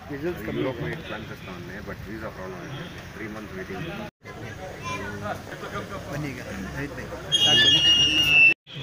Relocate plans ఇస్తామని but visa problem అయితే three months waiting ಬನ್ನಿ ಈಗ ರೈತ ಬೈ ಸಾಕು ಬನ್ನಿ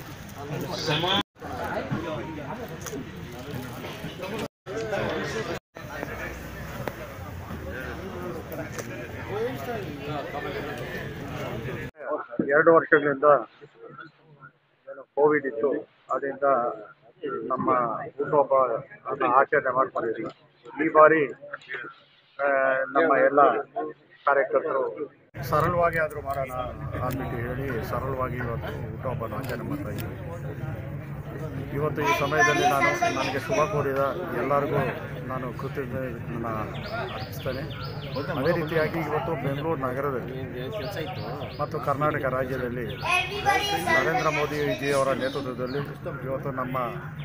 ಎರಡು ವರ್ಷಗಳಿಂದ ಏನು ಕೋವಿಡ್ ಇತ್ತು ಅದರಿಂದ ನಮ್ಮ ಹುಟ್ಟುಹಬ್ಬ ಅನ್ನ ಆಚರಣೆ ಮಾಡ್ಕೊಂಡಿದ್ವಿ ಈ ಬಾರಿ ಆ, ನಮ್ಮ ಎಲ್ಲ ಕಾರ್ಯಕರ್ತರು ಸರಳವಾಗಿ ಆದರೂ ಮಾಡೋಣ ಅಂದ್ಬಿಟ್ಟು ಹೇಳಿ ಸರಳವಾಗಿ ಇವತ್ತು ಹುಟ್ಟುಹಬ್ಬನ ಆಚರಣೆ ಮಾಡ್ತಾ ಇದ್ದೀವಿ ಇವತ್ತು ಈ ಸಮಯದಲ್ಲಿ ನಾನು ನನಗೆ ಶುಭ ಕೋರಿದ ಎಲ್ಲರಿಗೂ ನಾನು ಕೃತಜ್ಞತೆಯನ್ನು ಅರ್ಪಿಸ್ತೇನೆ ಅದೇ ರೀತಿಯಾಗಿ ಇವತ್ತು ಬೆಂಗಳೂರು ನಗರದಲ್ಲಿ ಮತ್ತು ಕರ್ನಾಟಕ ರಾಜ್ಯದಲ್ಲಿ ನರೇಂದ್ರ ಮೋದಿಜಿಯವರ ನೇತೃತ್ವದಲ್ಲಿ ಇವತ್ತು ನಮ್ಮ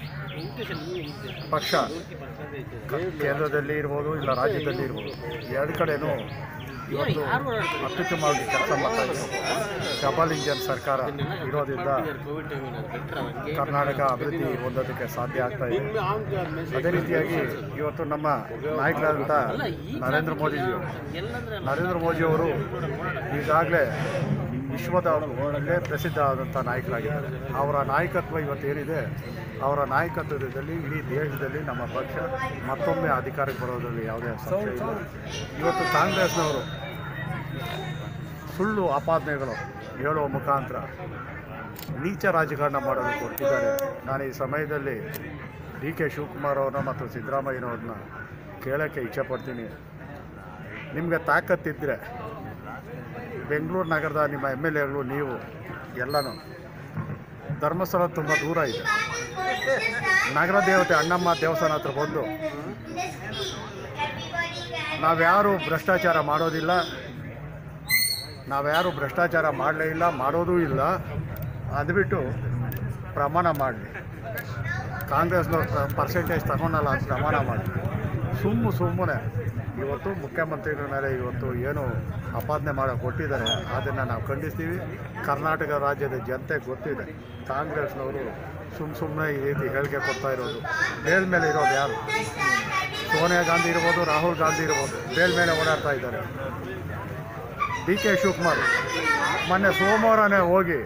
ಪಕ್ಷ ಕ- ಕೇಂದ್ರದಲ್ಲಿ ಇರ್ಬೋದು ಇಲ್ಲ ರಾಜ್ಯದಲ್ಲಿ ಇರ್ಬೋದು ಎರಡು ಕಡೆನೂ ಇವತ್ತು ಅತ್ಯುತ್ತಮವಾಗಿ ಕೆಲಸ ಮಾಡ್ತಾ ಇದ್ದಾರೆ ಡಬಲ್ ಇಂಜನ್ ಸರ್ಕಾರ ಇರೋದ್ರಿಂದ ಕರ್ನಾಟಕ ಅಭಿವೃದ್ಧಿ ಹೊಂದೋದಕ್ಕೆ ಸಾಧ್ಯ ಆಗ್ತಾ ಇದೆ ಅದೇ ರೀತಿಯಾಗಿ ಇವತ್ತು ನಮ್ಮ ನಾಯಕರಾದಂಥ ನರೇಂದ್ರ ಮೋದಿಜಿಯವರು ನರೇಂದ್ರ ಮೋದಿಯವರು ಈಗಾಗಲೇ ವಿಶ್ವದ ಒಳ್ಳೆ ಪ್ರಸಿದ್ಧ ಆದಂಥ ನಾಯಕರಾಗಿದ್ದಾರೆ ಅವರ ನಾಯಕತ್ವ ಇವತ್ತು ಏನಿದೆ ಅವರ ನಾಯಕತ್ವದಲ್ಲಿ ಇಡೀ ದೇಶದಲ್ಲಿ ನಮ್ಮ ಪಕ್ಷ ಮತ್ತೊಮ್ಮೆ ಅಧಿಕಾರಕ್ಕೆ ಬರೋದ್ರಲ್ಲಿ ಯಾವುದೇ ಸಂಶಯ ಇಲ್ಲ ಇವತ್ತು ಕಾಂಗ್ರೆಸ್ನವರು ಸುಳ್ಳು ಆಪಾದನೆಗಳು ಹೇಳುವ ಮುಖಾಂತರ ನೀಚ ರಾಜಕಾರಣ ಮಾಡೋದಕ್ಕೆ ಹೊರಟಿದ್ದಾರೆ ನಾನು ಈ ಸಮಯದಲ್ಲಿ ಡಿ ಕೆ ಶಿವಕುಮಾರ್ ಅವ್ರನ್ನ ಮತ್ತು ಸಿದ್ದರಾಮಯ್ಯನವ್ರನ್ನ ಕೇಳೋಕ್ಕೆ ಇಚ್ಛೆಪಡ್ತೀನಿ ನಿಮಗೆ ತಾಕತ್ತಿದ್ದರೆ ಬೆಂಗಳೂರು ನಗರದ ನಿಮ್ಮ ಎಮ್ ಎಲ್ ಎಗಳು ನೀವು ಎಲ್ಲನೂ ಧರ್ಮಸ್ಥಳ ತುಂಬ ದೂರ ಇದೆ ನಗರ ದೇವತೆ ಅಣ್ಣಮ್ಮ ದೇವಸ್ಥಾನ ಹತ್ರ ಬಂದು ನಾವ್ಯಾರು ಭ್ರಷ್ಟಾಚಾರ ಮಾಡೋದಿಲ್ಲ ನಾವ್ಯಾರು ಭ್ರಷ್ಟಾಚಾರ ಮಾಡಲೇ ಇಲ್ಲ ಮಾಡೋದೂ ಇಲ್ಲ ಅಂದ್ಬಿಟ್ಟು ಪ್ರಮಾಣ ಮಾಡಲಿ ಕಾಂಗ್ರೆಸ್ನವ್ರು ಪರ್ಸೆಂಟೇಜ್ ತಗೊಳಲ್ಲ ಅಂತ ಪ್ರಮಾಣ ಮಾಡಿ ಸುಮ್ಮ ಸುಮ್ಮನೆ ಇವತ್ತು ಮುಖ್ಯಮಂತ್ರಿಗಳ ಮೇಲೆ ಇವತ್ತು ಏನು ಆಪಾದನೆ ಮಾಡೋಕೆ ಕೊಟ್ಟಿದ್ದಾರೆ ಅದನ್ನು ನಾವು ಖಂಡಿಸ್ತೀವಿ ಕರ್ನಾಟಕ ರಾಜ್ಯದ ಜನತೆ ಗೊತ್ತಿದೆ ಕಾಂಗ್ರೆಸ್ನವರು ಸುಮ್ಮ ಸುಮ್ಮನೆ ಈ ರೀತಿ ಹೇಳಿಕೆ ಕೊಡ್ತಾ ಇರೋದು ಮೇಲ್ ಮೇಲೆ ಇರೋದು ಯಾರು ಸೋನಿಯಾ ಗಾಂಧಿ ಇರ್ಬೋದು ರಾಹುಲ್ ಗಾಂಧಿ ಇರ್ಬೋದು ಮೇಲ್ ಮೇಲೆ ಓಡಾಡ್ತಾ ಇದ್ದಾರೆ ಡಿ ಕೆ ಶಿವಕುಮಾರ್ ಮೊನ್ನೆ ಸೋಮವಾರನೇ ಹೋಗಿ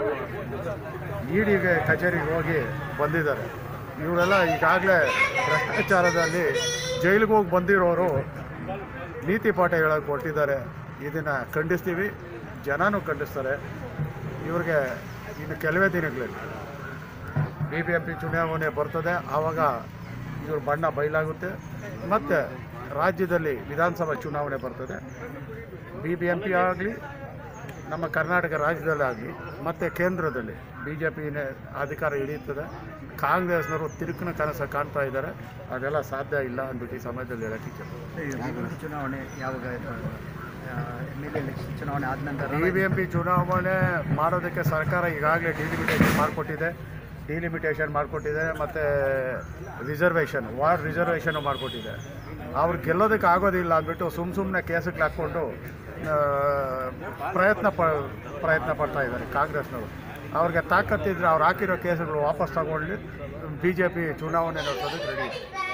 ಇಡಿಗೆ ಕಚೇರಿಗೆ ಹೋಗಿ ಬಂದಿದ್ದಾರೆ ಇವರೆಲ್ಲ ಈಗಾಗಲೇ ಭ್ರಷ್ಟಾಚಾರದಲ್ಲಿ ಜೈಲಿಗೆ ಹೋಗಿ ಬಂದಿರೋರು ನೀತಿ ಪಾಠ ಹೇಳೋಕೆ ಕೊಟ್ಟಿದ್ದಾರೆ ಇದನ್ನು ಖಂಡಿಸ್ತೀವಿ ಜನನೂ ಖಂಡಿಸ್ತಾರೆ ಇವ್ರಿಗೆ ಇನ್ನು ಕೆಲವೇ ದಿನಗಳಲ್ಲಿ ಬಿ ಬಿ ಎಂ ಪಿ ಚುನಾವಣೆ ಬರ್ತದೆ ಆವಾಗ ಇವ್ರ ಬಣ್ಣ ಬಯಲಾಗುತ್ತೆ ಮತ್ತು ರಾಜ್ಯದಲ್ಲಿ ವಿಧಾನಸಭಾ ಚುನಾವಣೆ ಬರ್ತದೆ ಬಿ ಬಿ ಎಂ ಪಿ ಆಗಲಿ ನಮ್ಮ ಕರ್ನಾಟಕ ರಾಜ್ಯದಲ್ಲಾಗಲಿ ಮತ್ತು ಕೇಂದ್ರದಲ್ಲಿ ಬಿ ಜೆ ಪಿನೇ ಅಧಿಕಾರ ಹಿಡಿಯುತ್ತದೆ ಕಾಂಗ್ರೆಸ್ನವರು ತಿರುಕಿನ ಕನಸು ಕಾಣ್ತಾ ಇದ್ದಾರೆ ಅದೆಲ್ಲ ಸಾಧ್ಯ ಇಲ್ಲ ಅಂದ್ಬಿಟ್ಟು ಈ ಸಮಯದಲ್ಲಿ ಹೇಳಕ್ಕೆ ಇಚ್ಛೆ ಈ ಚುನಾವಣೆ ಯಾವಾಗ ಎಮ್ ಎಲ್ ಎ ಚುನಾವಣೆ ಆದ ನಂತರ ಬಿ ಬಿ ಎಂ ಪಿ ಚುನಾವಣೆ ಮಾಡೋದಕ್ಕೆ ಸರ್ಕಾರ ಈಗಾಗಲೇ ಡಿಲಿಮಿಟೇಷನ್ ಮಾಡಿಕೊಟ್ಟಿದೆ ಡಿಲಿಮಿಟೇಷನ್ ಮಾಡಿಕೊಟ್ಟಿದೆ ಮತ್ತು ರಿಸರ್ವೇಷನ್ ವಾರ್ಡ್ ರಿಸರ್ವೇಷನ್ ಮಾಡಿಕೊಟ್ಟಿದೆ ಅವ್ರು ಗೆಲ್ಲೋದಕ್ಕೆ ಆಗೋದಿಲ್ಲ ಅಂದ್ಬಿಟ್ಟು ಸುಮ್ಮ ಸುಮ್ಮನೆ ಕೇಸಕ್ಕೆ ಹಾಕ್ಕೊಂಡು ಆ, ಪ್ರಯತ್ನ ಪ ಪ್ರಯತ್ನ ಪಡ್ತಾ ಇದ್ದಾರೆ ಕಾಂಗ್ರೆಸ್ನವರು ಅವ್ರಿಗೆ ತಾಕತ್ತಿದ್ರೆ ಅವ್ರು ಹಾಕಿರೋ ಕೇಸುಗಳು ವಾಪಸ್ ತಗೊಳ್ಳಿ ಬಿ ಜೆ ಪಿ ಚುನಾವಣೆ ನಡೆಸೋದಕ್ಕೆ ರೆಡಿ ಇದೆ